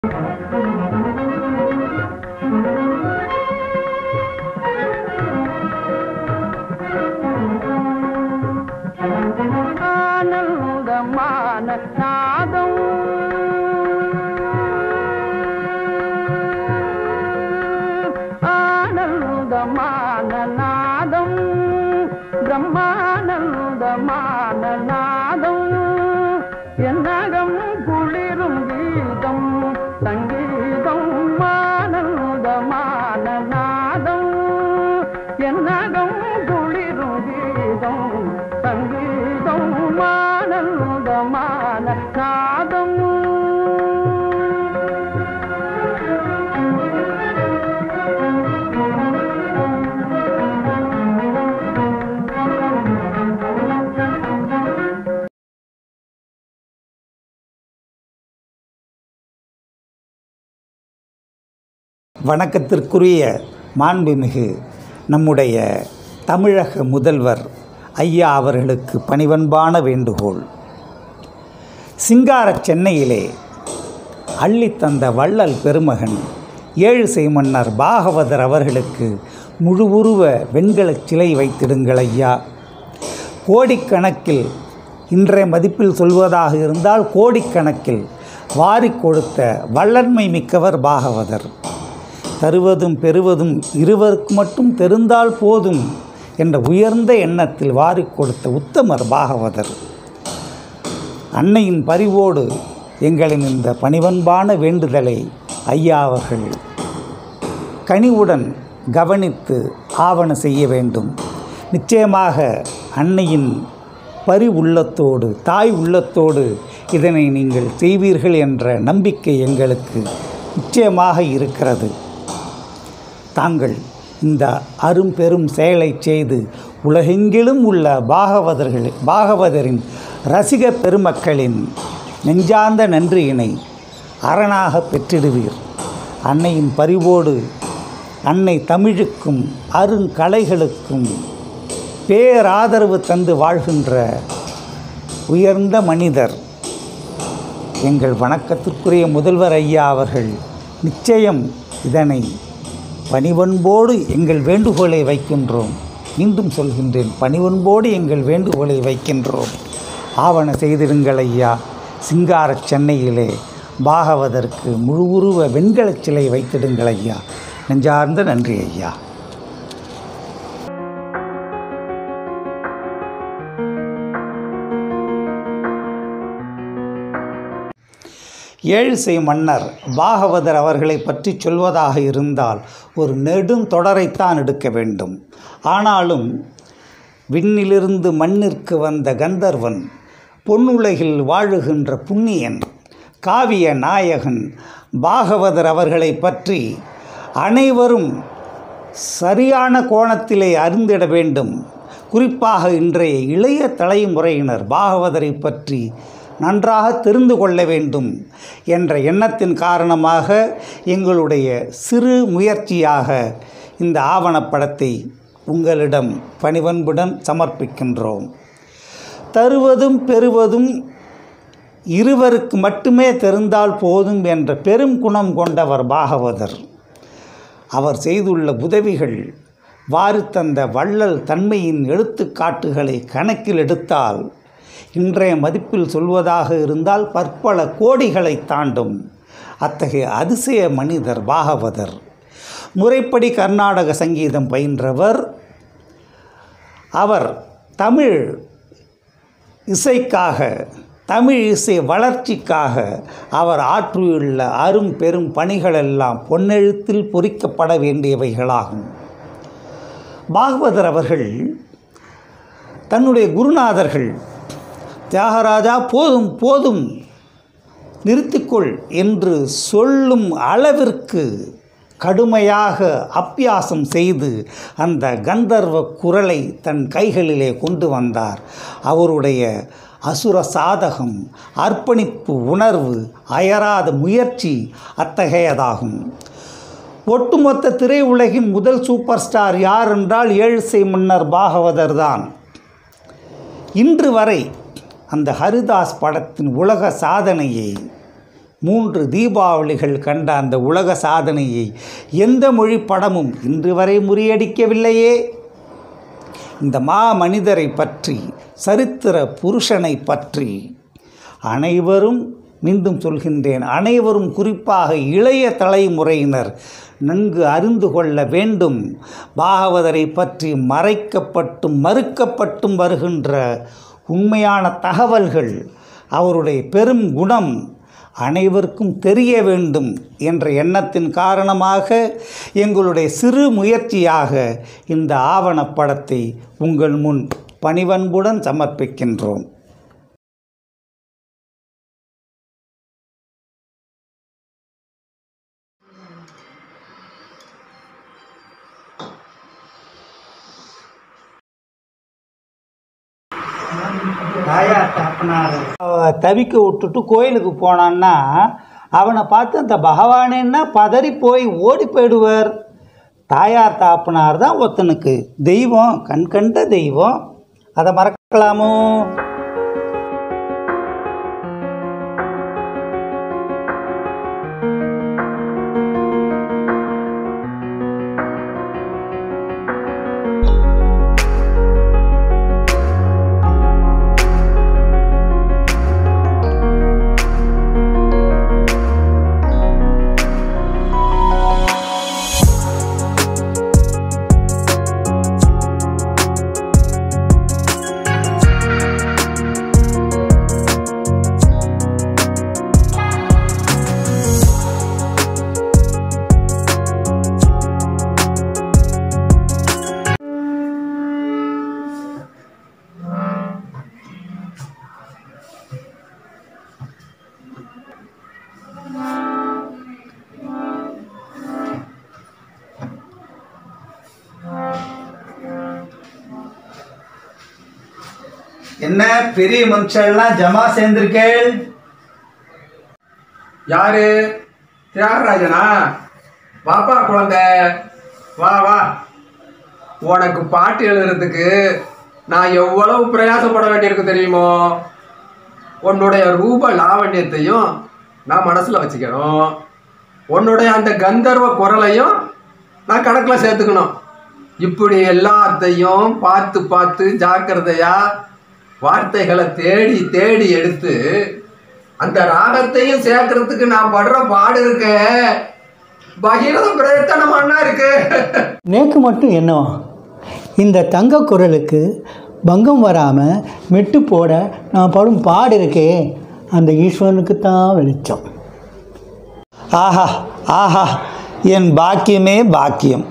ஆனந்தமான நாதம் ஆனந்தமான நாதம் பிரம்மானந்தமான நாதம் என்னகம் குளிரும் கீதம் சங்கீதம் ஆனந்தமான நாதம் என்னகம் குளிரும் கீதம் சங்கீதம் ஆனந்தமான நாதம் வணக்கத்திற்குரிய மாண்புமிகு நம்முடைய தமிழக முதல்வர் ஐயா அவர்களுக்கு பணிவன்பான வேண்டுகோள் சிங்கார சென்னையிலே அள்ளித்தந்த வள்ளல் பெருமகன் ஏழு செய்மன்னர் பாகவதர் அவர்களுக்கு முழு உருவ வெண்கலச் சிலை வைத்திடுங்கள் ஐயா கோடிக்கணக்கில் இன்றைய மதிப்பில் சொல்வதாக இருந்தால் கோடிக்கணக்கில் வாரிக் கொடுத்த வல்லன்மை மிக்கவர் பாகவதர் தருவதும் பெறுவதும் இருவருக்கு மட்டும் தெரிந்தால் போதும் என்ற உயர்ந்த எண்ணத்தில் வாரிக் கொடுத்த உத்தமர் பாகவதர் அன்னையின் பரிவோடு எங்களின் இந்த பணிவன்பான வேண்டுதலை ஐயா அவர்கள் கனிவுடன் கவனித்து ஆவண செய்ய வேண்டும் நிச்சயமாக அன்னையின் பரி உள்ளத்தோடு தாய் உள்ளத்தோடு இதனை நீங்கள் செய்வீர்கள் என்ற நம்பிக்கை எங்களுக்கு நிச்சயமாக இருக்கிறது தாங்கள் இந்த அரும்பெரும் செயலை செய்து உலகெங்கிலும் உள்ள பாகவதர்கள் பாகவதரின் ரசிக பெருமக்களின் நெஞ்சார்ந்த நன்றியினை அரணாக பெற்றிடுவீர் அன்னையின் பரிவோடு அன்னை தமிழுக்கும் அருங்கலைகளுக்கும் பேராதரவு தந்து வாழ்கின்ற உயர்ந்த மனிதர் எங்கள் வணக்கத்திற்குரிய முதல்வர் ஐயா அவர்கள் நிச்சயம் இதனை பணிவன்போடு எங்கள் வேண்டுகோளை வைக்கின்றோம் மீண்டும் சொல்கின்றேன் பணிவன்போடு எங்கள் வேண்டுகோளை வைக்கின்றோம் ஆவண செய்திடுங்கள் ஐயா சிங்கார சென்னையிலே பாகவதற்கு முழு உருவ வெண்கலச் சிலை வைத்திடுங்கள் ஐயா நெஞ்சார்ந்த நன்றி ஐயா ஏழிசை மன்னர் பாகவதர் அவர்களை பற்றி சொல்வதாக இருந்தால் ஒரு நெடும் தொடரைத்தான் எடுக்க வேண்டும் ஆனாலும் விண்ணிலிருந்து மண்ணிற்கு வந்த கந்தர்வன் பொன்னுலகில் வாழுகின்ற புண்ணியன் காவிய நாயகன் பாகவதர் அவர்களை பற்றி அனைவரும் சரியான கோணத்திலே அறிந்திட வேண்டும் குறிப்பாக இன்றைய இளைய தலைமுறையினர் பாகவதரை பற்றி நன்றாக தெரிந்து கொள்ள வேண்டும் என்ற எண்ணத்தின் காரணமாக எங்களுடைய சிறு முயற்சியாக இந்த ஆவணப்படத்தை உங்களிடம் பணிவன்புடன் சமர்ப்பிக்கின்றோம் தருவதும் பெறுவதும் இருவருக்கு மட்டுமே தெரிந்தால் போதும் என்ற பெரும் குணம் கொண்டவர் பாகவதர் அவர் செய்துள்ள உதவிகள் வாரித்தந்த வள்ளல் தன்மையின் எடுத்துக்காட்டுகளை கணக்கில் எடுத்தால் இன்றைய மதிப்பில் சொல்வதாக இருந்தால் பற்பல கோடிகளை தாண்டும் அத்தகைய அதிசய மனிதர் பாகவதர் முறைப்படி கர்நாடக சங்கீதம் பயின்றவர் அவர் தமிழ் இசைக்காக தமிழ் இசை வளர்ச்சிக்காக அவர் ஆற்றியுள்ள அரும் பெரும் பணிகளெல்லாம் பொன்னெழுத்தில் பொறிக்கப்பட வேண்டியவைகளாகும் பாகவதர் அவர்கள் தன்னுடைய குருநாதர்கள் தியாகராஜா போதும் போதும் நிறுத்திக்கொள் என்று சொல்லும் அளவிற்கு கடுமையாக அப்பியாசம் செய்து அந்த கந்தர்வ குரலை தன் கைகளிலே கொண்டு வந்தார் அவருடைய அசுர சாதகம் அர்ப்பணிப்பு உணர்வு அயராத முயற்சி அத்தகையதாகும் ஒட்டுமொத்த திரையுலகின் முதல் சூப்பர் ஸ்டார் யார் என்றால் ஏழிசை மன்னர் பாகவதர் தான் இன்று வரை அந்த ஹரிதாஸ் படத்தின் உலக சாதனையை மூன்று தீபாவளிகள் கண்ட அந்த உலக சாதனையை எந்த மொழி படமும் இன்று வரை முறியடிக்கவில்லையே இந்த மா மனிதரை பற்றி சரித்திர புருஷனை பற்றி அனைவரும் மீண்டும் சொல்கின்றேன் அனைவரும் குறிப்பாக இளைய தலைமுறையினர் நன்கு அறிந்து கொள்ள வேண்டும் பாகவதரை பற்றி மறைக்கப்பட்டும் மறுக்கப்பட்டும் வருகின்ற உண்மையான தகவல்கள் அவருடைய பெரும் குணம் அனைவருக்கும் தெரிய வேண்டும் என்ற எண்ணத்தின் காரணமாக எங்களுடைய சிறு முயற்சியாக இந்த ஆவணப்படத்தை உங்கள் முன் பணிவன்புடன் சமர்ப்பிக்கின்றோம் தாயார் தப்பனார் தவிக்க விட்டுட்டு கோயிலுக்கு போனான்னா அவனை பார்த்து அந்த பகவானேன்னா பதறி போய் ஓடி போயிடுவார் தாயார் தாப்பனார் தான் ஒருத்தனுக்கு தெய்வம் கண் கண்ட தெய்வம் அதை மறக்கலாமோ என்ன பெரிய மனுஷன்லாம் ஜமா சேர்ந்திருக்கேள் யாரு தியாகராஜனா வாப்பா குழந்தை வா வா உனக்கு பாட்டு எழுதுறதுக்கு நான் எவ்வளவு பிரயாசப்பட வேண்டியிருக்கு தெரியுமோ உன்னுடைய ரூப லாவண்யத்தையும் நான் மனசுல வச்சுக்கணும் உன்னுடைய அந்த கந்தர்வ குரலையும் நான் கணக்கில் சேர்த்துக்கணும் இப்படி எல்லாத்தையும் பார்த்து பார்த்து ஜாக்கிரதையா வார்த்தைகளை தேடி தேடி எடுத்து அந்த ராகத்தையும் சேர்க்கறதுக்கு நான் படுற பாடு இருக்க பகிரத பிரயத்தனமானா இருக்கு நேக்கு மட்டும் என்னவா இந்த தங்க குரலுக்கு பங்கம் வராமல் மெட்டு போட நான் படும் பாடு இருக்கே அந்த ஈஸ்வரனுக்கு தான் வெளிச்சம் ஆஹா ஆஹா என் பாக்கியமே பாக்கியம்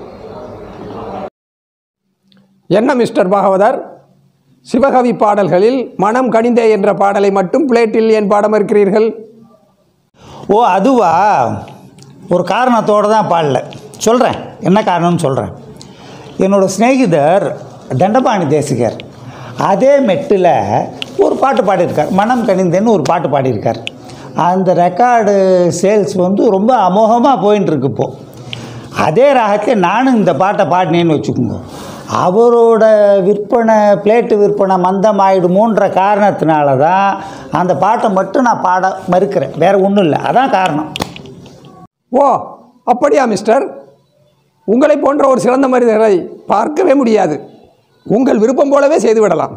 என்ன மிஸ்டர் பாகவதர் சிவகவி பாடல்களில் மனம் கனிந்தே என்ற பாடலை மட்டும் பிளேட்டில் ஏன் பாடம் இருக்கிறீர்கள் ஓ அதுவா ஒரு காரணத்தோடு தான் பாடல சொல்கிறேன் என்ன காரணம்னு சொல்கிறேன் என்னோடய சிநேகிதர் தண்டபாணி தேசிகர் அதே மெட்டில் ஒரு பாட்டு பாடியிருக்கார் மனம் கனிந்தேன்னு ஒரு பாட்டு பாடியிருக்கார் அந்த ரெக்கார்டு சேல்ஸ் வந்து ரொம்ப அமோகமாக போயின்னு இருக்கு இப்போது அதே ராகத்தில் நானும் இந்த பாட்டை பாடினேன்னு வச்சுக்கோங்க அவரோட விற்பனை பிளேட்டு விற்பனை மந்தமாயிடுமோன்ற காரணத்தினால தான் அந்த பாட்டை மட்டும் நான் பாட மறுக்கிறேன் வேறு ஒன்றும் இல்லை அதான் காரணம் ஓ அப்படியா மிஸ்டர் உங்களை போன்ற ஒரு சிறந்த மனிதரை பார்க்கவே முடியாது உங்கள் விருப்பம் போலவே செய்து விடலாம்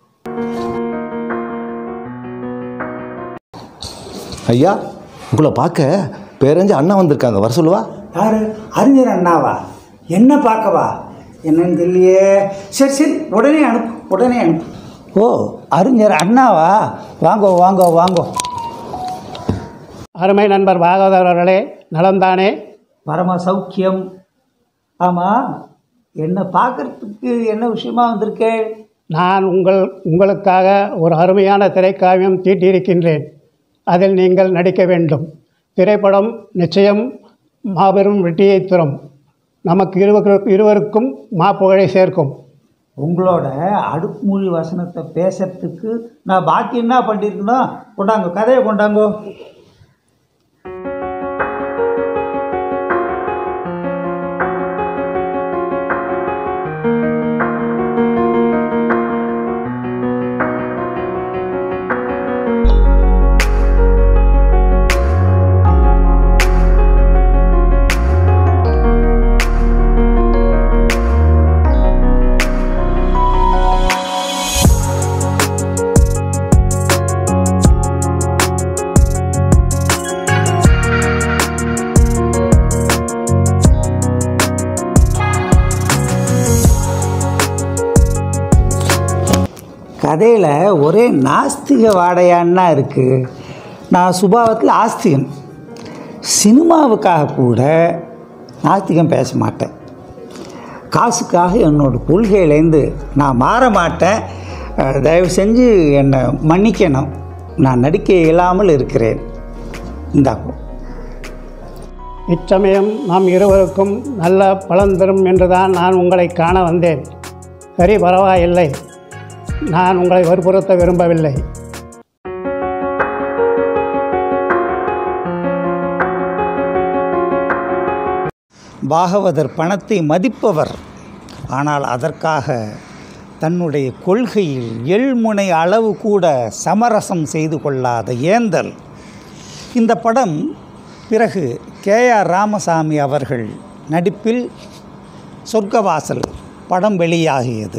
ஐயா உங்களை பார்க்க பேரஞ்சு அண்ணா வந்திருக்காங்க வர சொல்லுவா யார் அறிஞர் அண்ணாவா என்ன பார்க்கவா என்னன்னு தெரியலையே சரி சரி உடனே அனுப்பு உடனே அனுப்பு ஓ அறிஞர் அண்ணாவா வாங்கோ வாங்கோ வாங்கோ அருமை நண்பர் பாகவதர் அவர்களே நலம்தானே பரம சௌக்கியம் ஆமாம் என்னை பார்க்கறதுக்கு என்ன விஷயமா வந்திருக்கேன் நான் உங்கள் உங்களுக்காக ஒரு அருமையான திரைக்காவியம் தீட்டியிருக்கின்றேன் அதில் நீங்கள் நடிக்க வேண்டும் திரைப்படம் நிச்சயம் மாபெரும் வெற்றியை தரும் நமக்கு இருவருக்கு இருவருக்கும் மாப்புகழை சேர்க்கும் உங்களோட அடுக்குமொழி வசனத்தை பேசுறதுக்கு நான் பாக்கி என்ன பண்ணியிருக்கணும் கொண்டாங்க கதையை கொண்டாங்கோ கதையில் ஒரே நாஸ்திக வாடையான்னா இருக்குது நான் சுபாவத்தில் ஆஸ்திகன் சினிமாவுக்காக கூட நாஸ்திகம் பேச மாட்டேன் காசுக்காக என்னோட கொள்கையிலேருந்து நான் மாற மாட்டேன் அஹ், தயவு செஞ்சு என்னை மன்னிக்கணும் நான் நடிக்க இயலாமல் இருக்கிறேன் இந்தாக்கும் இச்சமயம் நாம் இருவருக்கும் நல்ல பலன் தரும் என்றுதான் நான் உங்களை காண வந்தேன் சரி பரவாயில்லை நான் உங்களை வற்புறுத்த விரும்பவில்லை பாகவதர் பணத்தை மதிப்பவர் ஆனால் அதற்காக தன்னுடைய கொள்கையில் எள்முனை அளவு கூட சமரசம் செய்து கொள்ளாத ஏந்தல் இந்த படம் பிறகு கே ஆர் ராமசாமி அவர்கள் நடிப்பில் சொர்க்கவாசல் படம் வெளியாகியது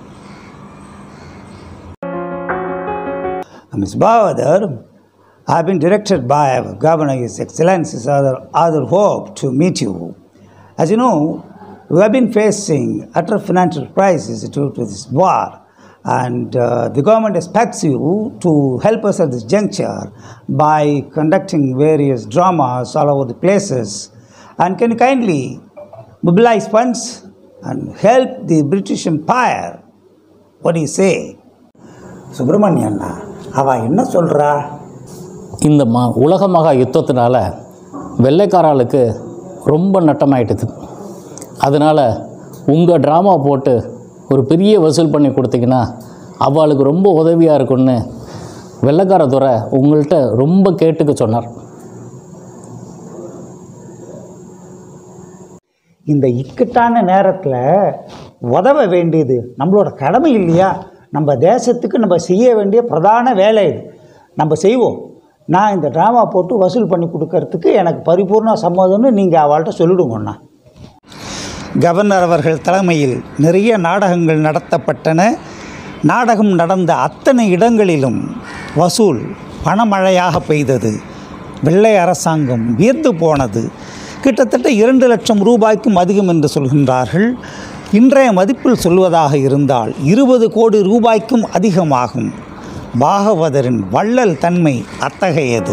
Miss Bhavadar, I have been directed by our Governor, His Excellency Father Arthur Hope, to meet you. As you know, we have been facing utter financial crisis due to this war, and uh, the government expects you to help us at this juncture by conducting various dramas all over the places. And can you kindly mobilize funds and help the British Empire? What do you say? சுப்பிரமணியண்ணா அவ என்ன சொல்றா இந்த மா உலக மகா யுத்தத்தினால வெள்ளைக்காராளுக்கு ரொம்ப நட்டமாயிட்டுது அதனால் உங்கள் ட்ராமா போட்டு ஒரு பெரிய வசூல் பண்ணி கொடுத்தீங்கன்னா அவளுக்கு ரொம்ப உதவியாக இருக்கும்னு வெள்ளைக்கார துறை உங்கள்கிட்ட ரொம்ப கேட்டுக்க சொன்னார் இந்த இக்கட்டான நேரத்தில் உதவ வேண்டியது நம்மளோட கடமை இல்லையா நம்ம தேசத்துக்கு நம்ம செய்ய வேண்டிய பிரதான வேலை இது நம்ம செய்வோம் நான் இந்த ட்ராமா போட்டு வசூல் பண்ணி கொடுக்கறதுக்கு எனக்கு பரிபூர்ண சம்மதம்னு நீங்கள் அவள்கிட்ட சொல்லிடுங்கண்ணா கவர்னர் அவர்கள் தலைமையில் நிறைய நாடகங்கள் நடத்தப்பட்டன நாடகம் நடந்த அத்தனை இடங்களிலும் வசூல் பணமழையாக பெய்தது வெள்ளை அரசாங்கம் வியந்து போனது கிட்டத்தட்ட இரண்டு லட்சம் ரூபாய்க்கும் அதிகம் என்று சொல்கின்றார்கள் இன்றைய மதிப்பில் சொல்வதாக இருந்தால் இருபது கோடி ரூபாய்க்கும் அதிகமாகும் பாகவதரின் வள்ளல் தன்மை அத்தகையது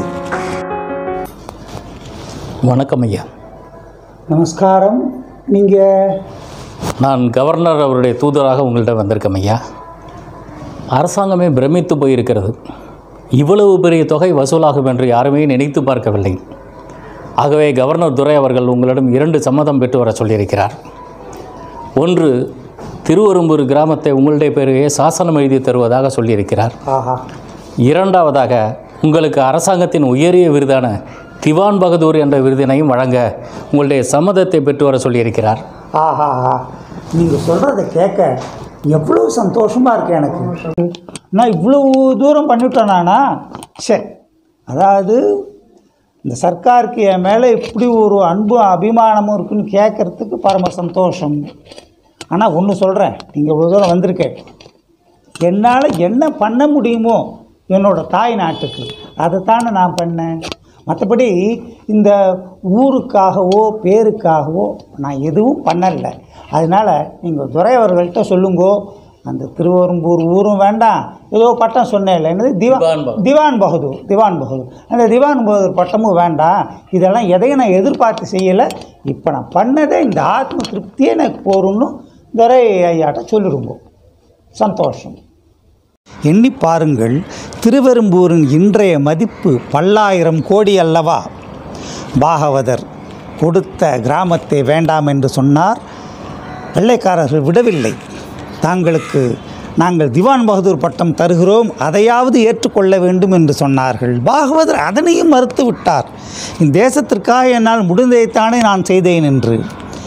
வணக்கம் ஐயா நமஸ்காரம் நீங்கள் நான் கவர்னர் அவருடைய தூதராக உங்கள்கிட்ட வந்திருக்கேன் ஐயா அரசாங்கமே பிரமித்து போயிருக்கிறது இவ்வளவு பெரிய தொகை வசூலாகும் என்று யாருமே நினைத்து பார்க்கவில்லை ஆகவே கவர்னர் துரை அவர்கள் உங்களிடம் இரண்டு சம்மதம் பெற்று வர சொல்லியிருக்கிறார் ஒன்று திருவரும்பூர் கிராமத்தை உங்களுடைய பேரையே சாசனம் எழுதி தருவதாக சொல்லியிருக்கிறார் ஆஹா இரண்டாவதாக உங்களுக்கு அரசாங்கத்தின் உயரிய விருதான திவான் பகதூர் என்ற விருதினையும் வழங்க உங்களுடைய சம்மதத்தை பெற்று வர சொல்லியிருக்கிறார் ஆஹா நீங்கள் சொல்கிறத கேட்க எவ்வளோ சந்தோஷமாக இருக்கு எனக்கு நான் இவ்வளோ தூரம் பண்ணிவிட்டேன் நானா சரி அதாவது இந்த சர்க்காருக்கு என் மேலே இப்படி ஒரு அன்பும் அபிமானமும் இருக்குன்னு கேட்குறதுக்கு பரம சந்தோஷம் ஆனால் ஒன்று சொல்கிறேன் நீங்கள் இவ்வளோ தூரம் வந்திருக்கேன் என்னால் என்ன பண்ண முடியுமோ என்னோட தாய் நாட்டுக்கு அதைத்தானே நான் பண்ணேன் மற்றபடி இந்த ஊருக்காகவோ பேருக்காகவோ நான் எதுவும் பண்ணலை அதனால் நீங்கள் துரை அவர்கள்ட்ட சொல்லுங்கோ அந்த திருவெரும்பூர் ஊரும் வேண்டாம் ஏதோ பட்டம் சொன்னேன் என்னது திவா திவான் பகதூர். திவான் பகதூர் திவான் பகதூர் அந்த திவான் பகதூர் பட்டமும் வேண்டாம் இதெல்லாம் எதையும் நான் எதிர்பார்த்து செய்யலை இப்போ நான் பண்ணதே இந்த ஆத்ம திருப்தியே எனக்கு போரும்னு துரை ஐயாட்ட சொல்லிடுங்க சந்தோஷம் எண்ணி பாருங்கள் திருவெரும்பூரின் இன்றைய மதிப்பு பல்லாயிரம் கோடி அல்லவா பாகவதர் கொடுத்த கிராமத்தை வேண்டாம் என்று சொன்னார் வெள்ளைக்காரர்கள் விடவில்லை தாங்களுக்கு நாங்கள் திவான் பகதூர் பட்டம் தருகிறோம் அதையாவது ஏற்றுக்கொள்ள வேண்டும் என்று சொன்னார்கள் பாகவதர் அதனையும் மறுத்து விட்டார் இந்த தேசத்திற்காக என்னால் முடிந்ததைத்தானே நான் செய்தேன் என்று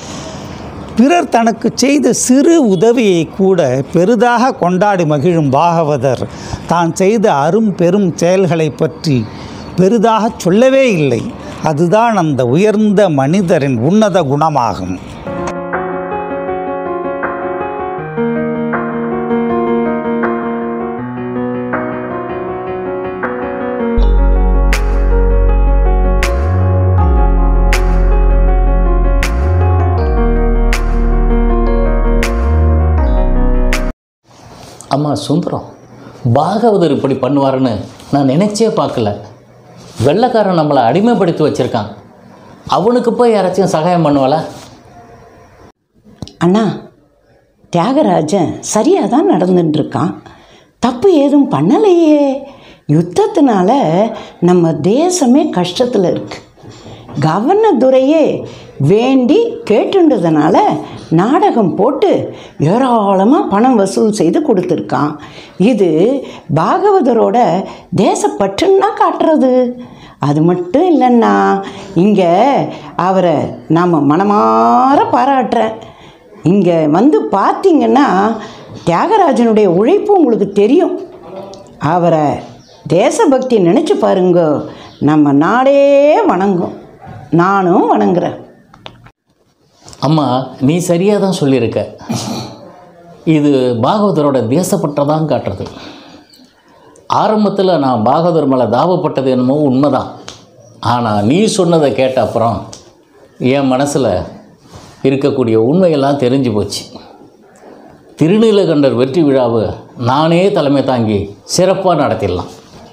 பிறர் தனக்கு செய்த சிறு உதவியை கூட பெரிதாக கொண்டாடி மகிழும் பாகவதர் தான் செய்த அரும் பெரும் செயல்களை பற்றி பெரிதாக சொல்லவே இல்லை அதுதான் அந்த உயர்ந்த மனிதரின் உன்னத குணமாகும் அம்மா சுந்தரம் பாகவதர் இப்படி பண்ணுவாருன்னு நான் நினைச்சே பார்க்கல வெள்ளைக்காரன் நம்மளை அடிமைப்படுத்தி வச்சுருக்கான் அவனுக்கு போய் யாராச்சும் சகாயம் பண்ணுவாளா அண்ணா தியாகராஜன் சரியாக தான் நடந்துட்டு இருக்கான் தப்பு ஏதும் பண்ணலையே யுத்தத்தினால நம்ம தேசமே கஷ்டத்தில் இருக்கு கவர்னர் துரையே வேண்டி கேட்டுன்றதுனால நாடகம் போட்டு ஏராளமாக பணம் வசூல் செய்து கொடுத்துருக்கான் இது பாகவதரோட தேசப்பற்றுன்னா காட்டுறது அது மட்டும் இல்லைன்னா இங்கே அவரை நாம் மனமாற பாராட்டுறேன் இங்கே வந்து பார்த்தீங்கன்னா தியாகராஜனுடைய உழைப்பு உங்களுக்கு தெரியும் அவரை தேசபக்தி நினச்சி பாருங்க நம்ம நாடே வணங்கும் நானும் வணங்குறேன் அம்மா நீ சரியாக தான் சொல்லியிருக்க இது பாகவதரோட தேசப்பற்றை தான் காட்டுறது ஆரம்பத்தில் நான் பாகவதர் மேலே தாபப்பட்டது என்னமோ உண்மைதான் ஆனால் நீ சொன்னதை கேட்ட அப்புறம் என் மனசில் இருக்கக்கூடிய உண்மையெல்லாம் தெரிஞ்சு போச்சு திருநீலகண்டர் வெற்றி விழாவை நானே தலைமை தாங்கி சிறப்பாக நடத்திடலாம்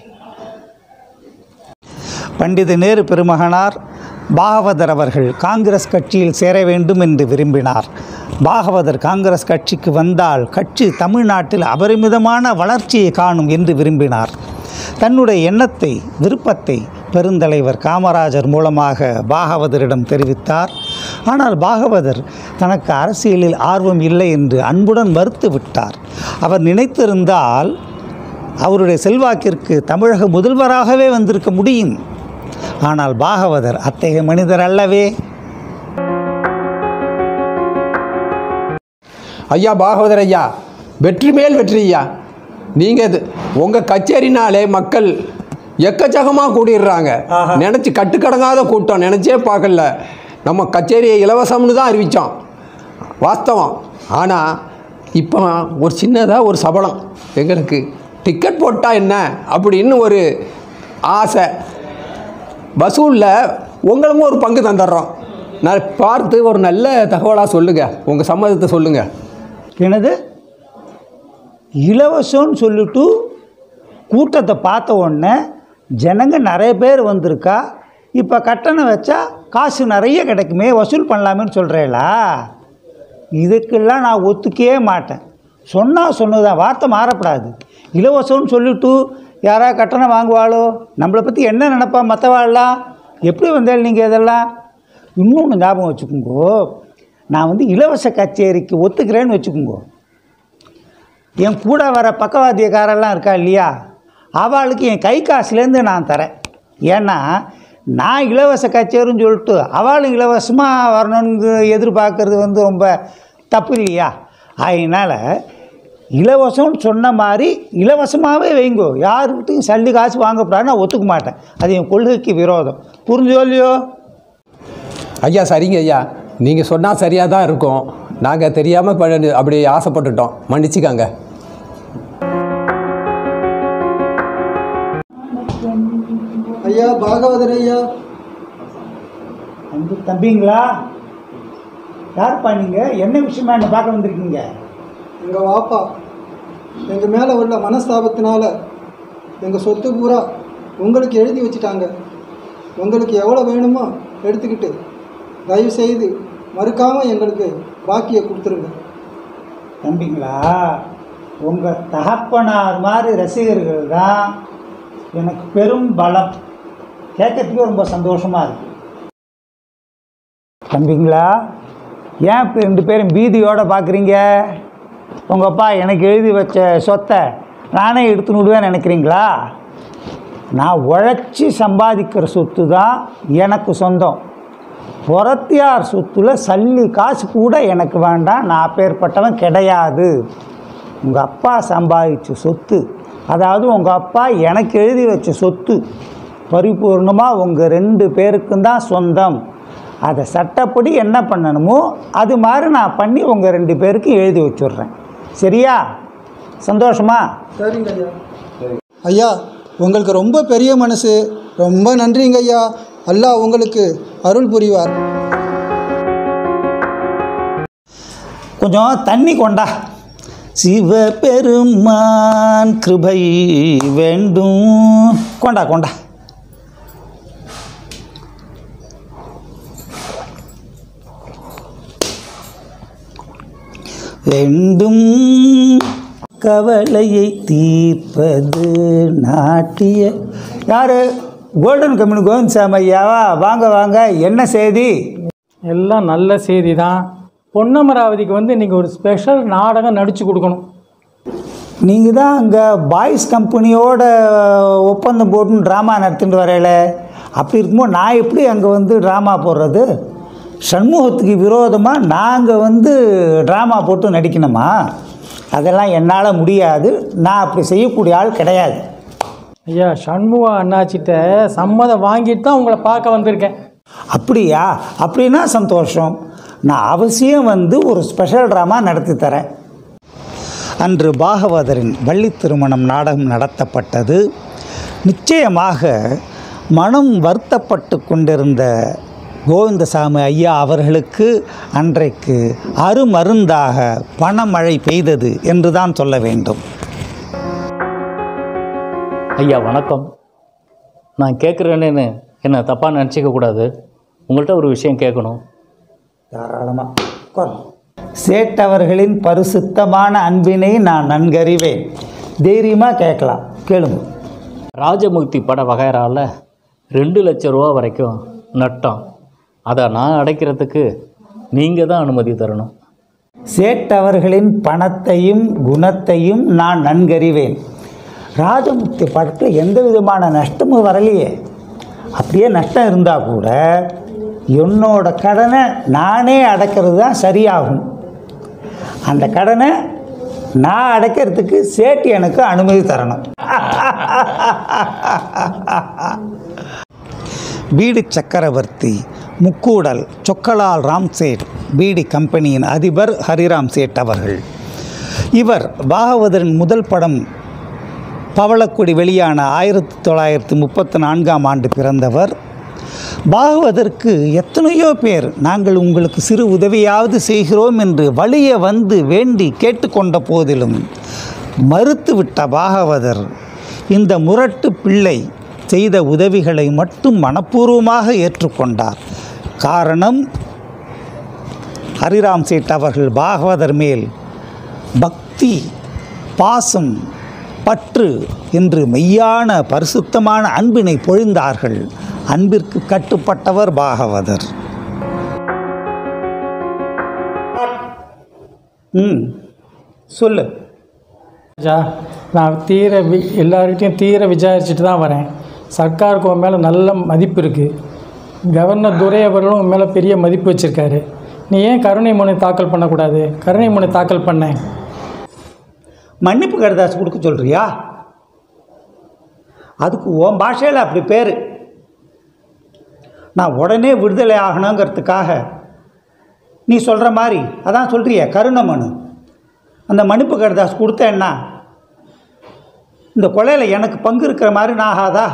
பண்டித நேரு பெருமகனார் பாகவதர் அவர்கள் காங்கிரஸ் கட்சியில் சேர வேண்டும் என்று விரும்பினார் பாகவதர் காங்கிரஸ் கட்சிக்கு வந்தால் கட்சி தமிழ்நாட்டில் அபரிமிதமான வளர்ச்சியை காணும் என்று விரும்பினார் தன்னுடைய எண்ணத்தை விருப்பத்தை பெருந்தலைவர் காமராஜர் மூலமாக பாகவதரிடம் தெரிவித்தார் ஆனால் பாகவதர் தனக்கு அரசியலில் ஆர்வம் இல்லை என்று அன்புடன் மறுத்து விட்டார் அவர் நினைத்திருந்தால் அவருடைய செல்வாக்கிற்கு தமிழக முதல்வராகவே வந்திருக்க முடியும் ஆனால் பாகவதர் அத்தகைய மனிதர் அல்லவே ஐயா பாகவதர் ஐயா வெற்றி மேல் வெற்றி ஐயா நீங்கள் உங்கள் கச்சேரினாலே மக்கள் எக்கச்சக்கமாக கூடிடுறாங்க நினச்சி கட்டுக்கடங்காத கூட்டம் நினச்சே பார்க்கல நம்ம கச்சேரியை இலவசம்னு தான் அறிவித்தோம் வாஸ்தவம் ஆனால் இப்போ ஒரு சின்னதாக ஒரு சபலம் எங்களுக்கு டிக்கெட் போட்டால் என்ன அப்படின்னு ஒரு ஆசை வசூலில் உங்களுக்கும் ஒரு பங்கு தந்துடுறோம் நான் பார்த்து ஒரு நல்ல தகவலாக சொல்லுங்கள் உங்கள் சம்மதத்தை சொல்லுங்கள் எனது இலவசம்னு சொல்லிட்டு கூட்டத்தை பார்த்த உடனே ஜனங்க நிறைய பேர் வந்திருக்கா இப்போ கட்டணம் வச்சா காசு நிறைய கிடைக்குமே வசூல் பண்ணலாமேன்னு சொல்கிறேளா இதுக்கெல்லாம் நான் ஒத்துக்கவே மாட்டேன் சொன்னால் சொன்னதுதான் வார்த்தை மாறப்படாது இலவசம்னு சொல்லிட்டு யாரா கட்டணம் வாங்குவாளோ நம்மளை பற்றி என்ன நினைப்பா மற்றவாள்லாம் எப்படி வந்தால் நீங்கள் இதெல்லாம் இன்னொன்று ஞாபகம் வச்சுக்கோங்கோ நான் வந்து இலவச கச்சேரிக்கு ஒத்துக்கிறேன்னு வச்சுக்கோங்கோ என் கூட வர பக்கவாத்தியக்காரெல்லாம் இருக்கா இல்லையா அவளுக்கு என் கை காசுலேருந்து நான் தரேன் ஏன்னா நான் இலவச கச்சேரின்னு சொல்லிட்டு அவளும் இலவசமாக வரணும்னு எதிர்பார்க்கறது வந்து ரொம்ப தப்பு இல்லையா அதனால் இலவசம்னு சொன்ன மாதிரி இலவசமாகவே வைங்கோ யாருக்கிட்டையும் சல்லி காசு வாங்கக்கூடாது நான் ஒத்துக்க மாட்டேன் அது என் கொள்கைக்கு விரோதம் புரிஞ்சோ இல்லையோ ஐயா சரிங்க ஐயா நீங்கள் சொன்னால் சரியாக தான் இருக்கும் நாங்கள் தெரியாமல் அப்படி ஆசைப்பட்டுட்டோம் மன்னிச்சுக்காங்க ஐயா பாகவதர் ஐயா அந்த தம்பிங்களா யார்ப்பா நீங்கள் என்ன விஷயமா என்னை பார்க்க வந்திருக்கீங்க எங்கள் வாப்பா எங்கள் மேலே உள்ள மனஸ்தாபத்தினால எங்கள் சொத்து பூரா உங்களுக்கு எழுதி வச்சுட்டாங்க உங்களுக்கு எவ்வளோ வேணுமோ எடுத்துக்கிட்டு தயவு செய்து மறுக்காமல் எங்களுக்கு பாக்கியை கொடுத்துருங்க தம்பிங்களா உங்கள் தகப்பனார் மாதிரி ரசிகர்கள் தான் எனக்கு பெரும் பலம் கேட்கறதுக்கே ரொம்ப சந்தோஷமாக இருக்கு தம்பிங்களா ஏன் இப்போ ரெண்டு பேரும் பீதியோடு பார்க்குறீங்க உங்கள் அப்பா எனக்கு எழுதி வச்ச சொத்தை நானே எடுத்துன்னு விடுவேன்னு நினைக்கிறீங்களா நான் உழைச்சி சம்பாதிக்கிற சொத்து தான் எனக்கு சொந்தம் புறத்தியார் சொத்துல சல்லி காசு கூட எனக்கு வேண்டாம் நான் அப்பேற்பட்டவன் கிடையாது உங்கள் அப்பா சம்பாதிச்ச சொத்து அதாவது உங்கள் அப்பா எனக்கு எழுதி வச்ச சொத்து பரிபூர்ணமாக உங்கள் ரெண்டு பேருக்கும் தான் சொந்தம் அதை சட்டப்படி என்ன பண்ணணுமோ அது மாதிரி நான் பண்ணி உங்கள் ரெண்டு பேருக்கும் எழுதி வச்சுட்றேன் சரியா சந்தோஷமா சரிங்க ஐயா ஐயா உங்களுக்கு ரொம்ப பெரிய மனசு ரொம்ப நன்றிங்க ஐயா அல்லாஹ் உங்களுக்கு அருள் புரிவார் கொஞ்சம் தண்ணி கொண்டா சிவபெருமான் கிருபை வேண்டும் கொண்டா கொண்டா வேண்டும் கவலையை தீர்ப்பது நாட்டிய யாரு கோல்டன் கம்யூனி கோவிந்த் சாமி ஐயாவா வாங்க வாங்க என்ன செய்தி எல்லாம் நல்ல செய்தி தான் பொன்னமராவதிக்கு வந்து இன்றைக்கி ஒரு ஸ்பெஷல் நாடகம் நடித்து கொடுக்கணும் நீங்கள் தான் அங்கே பாய்ஸ் கம்பெனியோட ஒப்பந்தம் போட்டுன்னு ட்ராமா நடத்திட்டு வரையில அப்படி இருக்கும்போது நான் எப்படி அங்கே வந்து ட்ராமா போடுறது சண்முகத்துக்கு விரோதமாக நாங்கள் வந்து ட்ராமா போட்டு நடிக்கணுமா அதெல்லாம் என்னால் முடியாது நான் அப்படி செய்யக்கூடிய ஆள் கிடையாது ஐயா சண்முக அண்ணாச்சிட்ட சம்மதம் வாங்கிட்டு தான் உங்களை பார்க்க வந்திருக்கேன் அப்படியா அப்படின்னா சந்தோஷம் நான் அவசியம் வந்து ஒரு ஸ்பெஷல் ட்ராமா நடத்தி தரேன் அன்று பாகவதரின் வள்ளி திருமணம் நாடகம் நடத்தப்பட்டது நிச்சயமாக மனம் வருத்தப்பட்டு கொண்டிருந்த கோவிந்தசாமி ஐயா அவர்களுக்கு அன்றைக்கு அருமருந்தாக பணமழை பெய்தது என்று தான் சொல்ல வேண்டும் ஐயா வணக்கம் நான் கேட்குறேன்னு என்ன தப்பாக நினச்சிக்க கூடாது உங்கள்கிட்ட ஒரு விஷயம் கேட்கணும் தாராளமாக சேட்டவர்களின் பரிசுத்தமான அன்பினை நான் நன்கறிவேன் தைரியமாக கேட்கலாம் கேளுங்க ராஜமுக்தி பட வகைரால ரெண்டு லட்ச ரூபா வரைக்கும் நட்டம் அதை நான் அடைக்கிறதுக்கு நீங்கள் தான் அனுமதி தரணும் சேட்டவர்களின் பணத்தையும் குணத்தையும் நான் நன்கறிவேன் ராஜமுக்தி படத்தில் எந்த விதமான நஷ்டமும் வரலையே அப்படியே நஷ்டம் இருந்தால் கூட என்னோட கடனை நானே அடைக்கிறது தான் சரியாகும் அந்த கடனை நான் அடைக்கிறதுக்கு சேட்டு எனக்கு அனுமதி தரணும் பீடி சக்கரவர்த்தி முக்கூடல் சொக்கலால் ராம்சேட் பீடி கம்பெனியின் அதிபர் ஹரிராம் சேட் அவர்கள் இவர் பாகவதரின் முதல் படம் பவளக்குடி வெளியான ஆயிரத்தி தொள்ளாயிரத்தி முப்பத்தி நான்காம் ஆண்டு பிறந்தவர் பாகவதற்கு எத்தனையோ பேர் நாங்கள் உங்களுக்கு சிறு உதவியாவது செய்கிறோம் என்று வலிய வந்து வேண்டி கேட்டுக்கொண்ட போதிலும் மறுத்துவிட்ட பாகவதர் இந்த முரட்டு பிள்ளை செய்த உதவிகளை மட்டும் மனப்பூர்வமாக ஏற்றுக்கொண்டார் காரணம் ஹரிராம் சேட் அவர்கள் பாகவதர் மேல் பக்தி பாசம் பற்று என்று மெய்யான பரிசுத்தமான அன்பினை பொழிந்தார்கள் அன்பிற்கு கட்டுப்பட்டவர் பாகவதர் ம் சொல்லு ஐயா நான் தீர வி எல்லார்கிட்டையும் தீர விசாரிச்சுட்டு தான் வரேன் சர்க்காருக்கு உன் மேலே நல்ல மதிப்பு இருக்குது கவர்னர் துரை அவர்களும் உன் மேலே பெரிய மதிப்பு வச்சுருக்காரு நீ ஏன் கருணை மனு தாக்கல் பண்ணக்கூடாது கருணை மனு தாக்கல் பண்ணேன் மன்னிப்பு கடிதாசு கொடுக்க சொல்கிறியா அதுக்கு உன் பாஷையில் அப்படி பேர் நான் உடனே விடுதலை ஆகணுங்கிறதுக்காக நீ சொல்கிற மாதிரி அதான் சொல்கிறிய கருணை மனு அந்த மன்னிப்பு கடிதாசு கொடுத்தேன்னா இந்த கொலையில் எனக்கு பங்கு இருக்கிற மாதிரி நான் ஆகாதா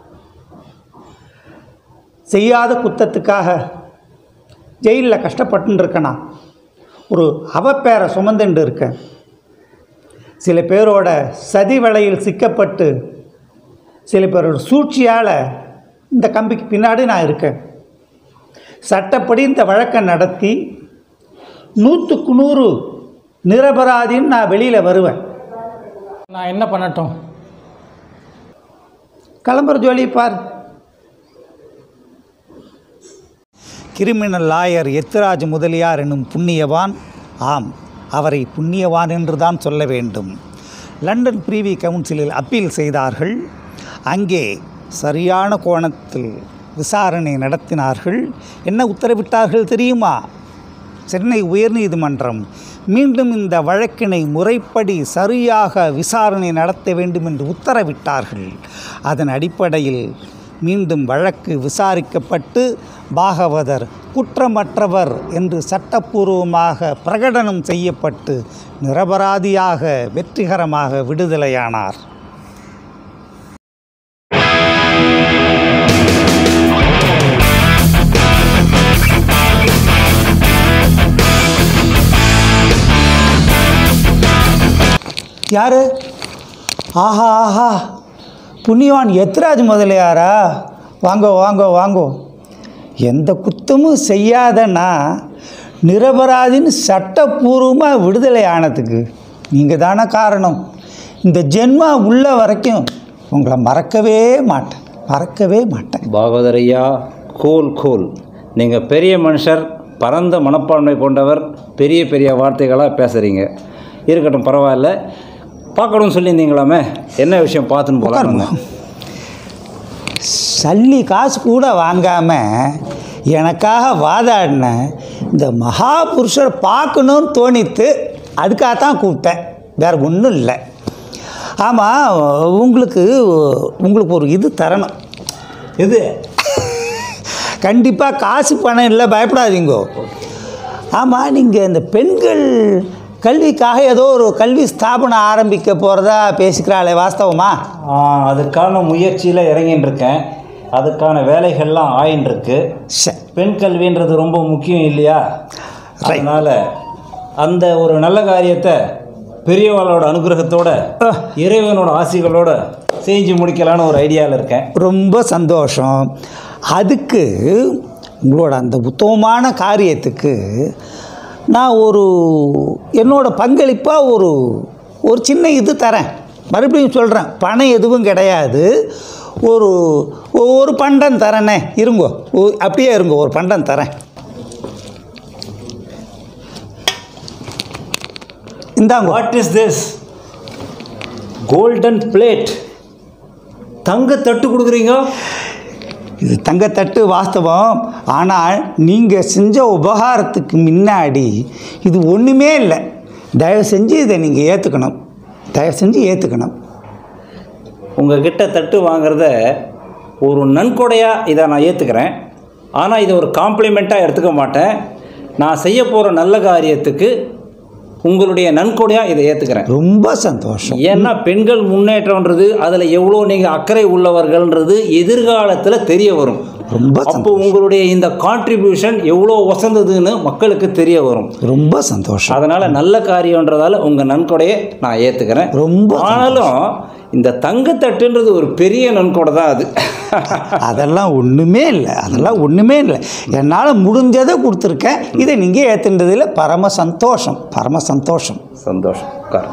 செய்யாத குத்தத்துக்காக ஜெயிலில் கஷ்டப்பட்டுன்னு இருக்கேனா ஒரு அவப்பேரை சுமந்துண்டு இருக்கேன் சில பேரோட சதி வலையில் சிக்கப்பட்டு சில பேரோட சூழ்ச்சியால் இந்த கம்பிக்கு பின்னாடி நான் இருக்கேன் சட்டப்படி இந்த வழக்கை நடத்தி நூற்றுக்கு நூறு நிரபராதின்னு நான் வெளியில் வருவேன் நான் என்ன பண்ணட்டும் கிளம்புற ஜோலி பார் கிரிமினல் லாயர் எத்திராஜ் முதலியார் என்னும் புண்ணியவான் ஆம் அவரை புண்ணியவான் என்று தான் சொல்ல வேண்டும் லண்டன் பிரிவி கவுன்சிலில் அப்பீல் செய்தார்கள் அங்கே சரியான கோணத்தில் விசாரணை நடத்தினார்கள் என்ன உத்தரவிட்டார்கள் தெரியுமா சென்னை உயர்நீதிமன்றம் மீண்டும் இந்த வழக்கினை முறைப்படி சரியாக விசாரணை நடத்த வேண்டும் என்று உத்தரவிட்டார்கள் அதன் அடிப்படையில் மீண்டும் வழக்கு விசாரிக்கப்பட்டு பாகவதர் குற்றமற்றவர் என்று சட்டப்பூர்வமாக பிரகடனம் செய்யப்பட்டு நிரபராதியாக வெற்றிகரமாக விடுதலையானார் யாரு ஆஹா ஆஹா புண்ணியவான் எத்ராஜ் முதலியாரா வாங்கோ வாங்கோ வாங்கோ எந்த குத்தமும் செய்யாதன்னா நிரபராதின்னு சட்டப்பூர்வமாக விடுதலை ஆனதுக்கு நீங்கள் தானே காரணம் இந்த ஜென்மா உள்ள வரைக்கும் உங்களை மறக்கவே மாட்டேன் மறக்கவே மாட்டேன் பாகவதர் ஐயா கூல் கூல் நீங்கள் பெரிய மனுஷர் பரந்த மனப்பான்மை கொண்டவர் பெரிய பெரிய வார்த்தைகளாக பேசுகிறீங்க இருக்கட்டும் பரவாயில்ல பார்க்கணும்னு சொல்லியிருந்தீங்களாமே என்ன விஷயம் பார்த்துன்னு போகலாம் சல்லி காசு கூட வாங்காமல் எனக்காக வாதாடின இந்த மகாபுருஷர் பார்க்கணும்னு தோணித்து அதுக்காகத்தான் கூப்பிட்டேன் வேறு ஒன்றும் இல்லை ஆமாம் உங்களுக்கு உங்களுக்கு ஒரு இது தரணும் இது கண்டிப்பாக காசு பணம் இல்லை பயப்படாதீங்கோ ஆமாம் நீங்கள் இந்த பெண்கள் கல்விக்காக ஏதோ ஒரு கல்வி ஸ்தாபனம் ஆரம்பிக்க போகிறதா பேசிக்கிறாளே வாஸ்தவமா ஆ, அதுக்கான முயற்சியில் இறங்கின்னு இருக்கேன் அதுக்கான வேலைகள்லாம் ஆயின்னு இருக்கு பெண் கல்வின்றது ரொம்ப முக்கியம் இல்லையா அதனால் அந்த ஒரு நல்ல காரியத்தை பெரியவளோட அனுகிரகத்தோட இறைவனோட ஆசிகளோட செஞ்சு முடிக்கலான்னு ஒரு ஐடியாவில் இருக்கேன் ரொம்ப சந்தோஷம் அதுக்கு உங்களோட அந்த உத்தமமான காரியத்துக்கு நான் ஒரு என்னோட பங்களிப்பாக ஒரு ஒரு சின்ன இது தரேன் மறுபடியும் சொல்கிறேன் பணம் எதுவும் கிடையாது ஒரு ஒரு பண்டம் தரேனே இருங்கோ ஒ- அப்படியே இருங்கோ ஒரு பண்டம் தரேன் இந்தாங்க what is this golden plate தங்க தட்டு கொடுக்குறீங்க இது தங்கத்தட்டு வாஸ்தவம் ஆனால் நீங்கள் செஞ்ச உபகாரத்துக்கு முன்னாடி இது ஒன்றுமே இல்லை தயவு செஞ்சு இதை நீங்கள் ஏற்றுக்கணும் தயவு செஞ்சு ஏற்றுக்கணும் உங்ககிட்ட தட்டு வாங்குறத ஒரு நன்கொடையாக இதை நான் ஏற்றுக்கிறேன் ஆனால் இதை ஒரு காம்ப்ளிமெண்ட்டாக எடுத்துக்க மாட்டேன் நான் செய்ய போகிற நல்ல காரியத்துக்கு உங்களுடைய நன்கொடையாக இதை ஏற்றுக்கிறேன் ரொம்ப சந்தோஷம் ஏன்னா பெண்கள் முன்னேற்றம்ன்றது அதில் எவ்வளோ நீங்கள் அக்கறை உள்ளவர்கள்ன்றது எதிர்காலத்தில் தெரிய வரும் ரொம்ப அப்போ உங்களுடைய இந்த கான்ட்ரிபியூஷன் எவ்வளோ வசந்ததுன்னு மக்களுக்கு தெரிய வரும் ரொம்ப சந்தோஷம் அதனால் நல்ல காரியன்றதால உங்கள் நன்கொடையை நான் ஏற்றுக்கிறேன் ரொம்ப ஆனாலும் இந்த தங்கத்தட்டுன்றது ஒரு பெரிய நன்கொடை தான் அது அதெல்லாம் ஒன்றுமே இல்லை அதெல்லாம் ஒன்றுமே இல்லை என்னால் முடிஞ்சதை கொடுத்துருக்கேன் இதை நீங்கள் ஏற்றுன்றதில் பரம சந்தோஷம் பரம சந்தோஷம் சந்தோஷம் உட்கார்.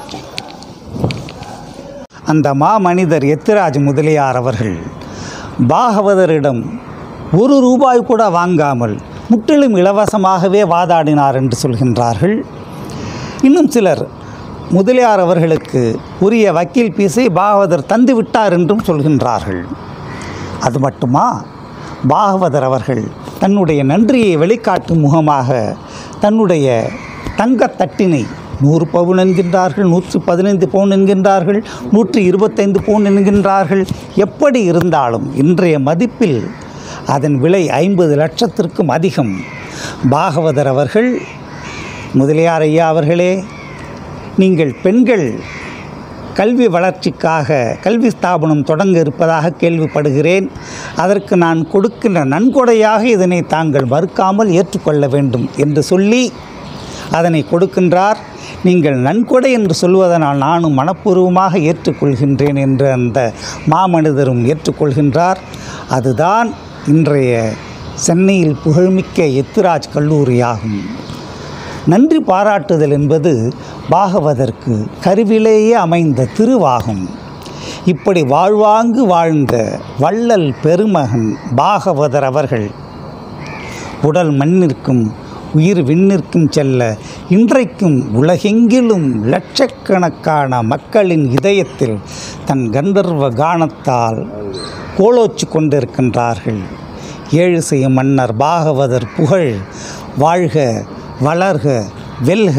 அந்த மாமனிதர் எத்திராஜ் முதலியார் அவர்கள் பாகவதரிடம் ஒரு ரூபாய் கூட வாங்காமல் முற்றிலும் இலவசமாகவே வாதாடினார் என்று சொல்கின்றார்கள் இன்னும் சிலர் முதலியார் அவர்களுக்கு உரிய வக்கீல் பீஸை பாகவதர் தந்து விட்டார் என்றும் சொல்கின்றார்கள் அது மட்டுமா பாகவதர் அவர்கள் தன்னுடைய நன்றியை வெளிக்காட்டும் முகமாக தன்னுடைய தங்கத்தட்டினை நூறு பவுன் என்கின்றார்கள் நூற்றி பதினைந்து பவுன் என்கின்றார்கள் நூற்றி இருபத்தைந்து பவுன் என்கின்றார்கள் எப்படி இருந்தாலும் இன்றைய மதிப்பில் அதன் விலை ஐம்பது லட்சத்திற்கும் அதிகம் பாகவதர் அவர்கள் முதலியார் ஐயா அவர்களே நீங்கள் பெண்கள் கல்வி வளர்ச்சிக்காக கல்வி ஸ்தாபனம் தொடங்க இருப்பதாக கேள்விப்படுகிறேன் அதற்கு நான் கொடுக்கின்ற நன்கொடையாக இதனை தாங்கள் மறுக்காமல் ஏற்றுக்கொள்ள வேண்டும் என்று சொல்லி அதனை கொடுக்கின்றார் நீங்கள் நன்கொடை என்று சொல்வதனால் நானும் மனப்பூர்வமாக ஏற்றுக்கொள்கின்றேன் என்று அந்த மாமனிதரும் ஏற்றுக்கொள்கின்றார் அதுதான் இன்றைய சென்னையில் புகழ்மிக்க எத்திராஜ் கல்லூரியாகும் நன்றி பாராட்டுதல் என்பது பாகவதற்கு கருவிலேயே அமைந்த திருவாகும் இப்படி வாழ்வாங்கு வாழ்ந்த வள்ளல் பெருமகன் பாகவதர் அவர்கள் உடல் மண்ணிற்கும் உயிர் விண்ணிற்கும் செல்ல இன்றைக்கும் உலகெங்கிலும் லட்சக்கணக்கான மக்களின் இதயத்தில் தன் கந்தர்வ கானத்தால் கோலோச்சு கொண்டிருக்கின்றார்கள் ஏழு செய்யும் மன்னர் பாகவதர் புகழ் வாழ்க வளர்க வெல்க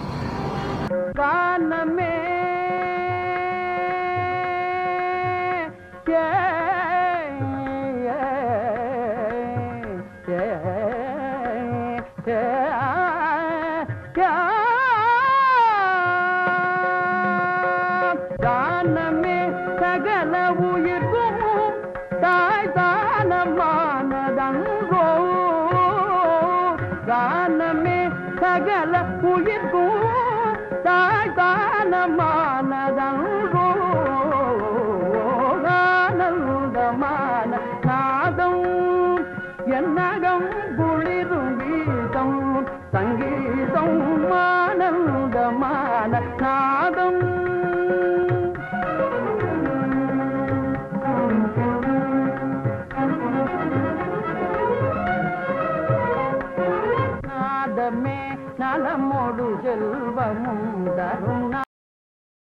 தானமே சகல உயிர்க்கும் தாய் தானமானதங்கோ தானமே சகல உயிர்க்கும் தாய் தான ஞானமானதன்றோ ஆனந்தமான நாதம் என்னகம் குளிரும் கீதம் சங்கீதம் ஆனந்தமான நாதம்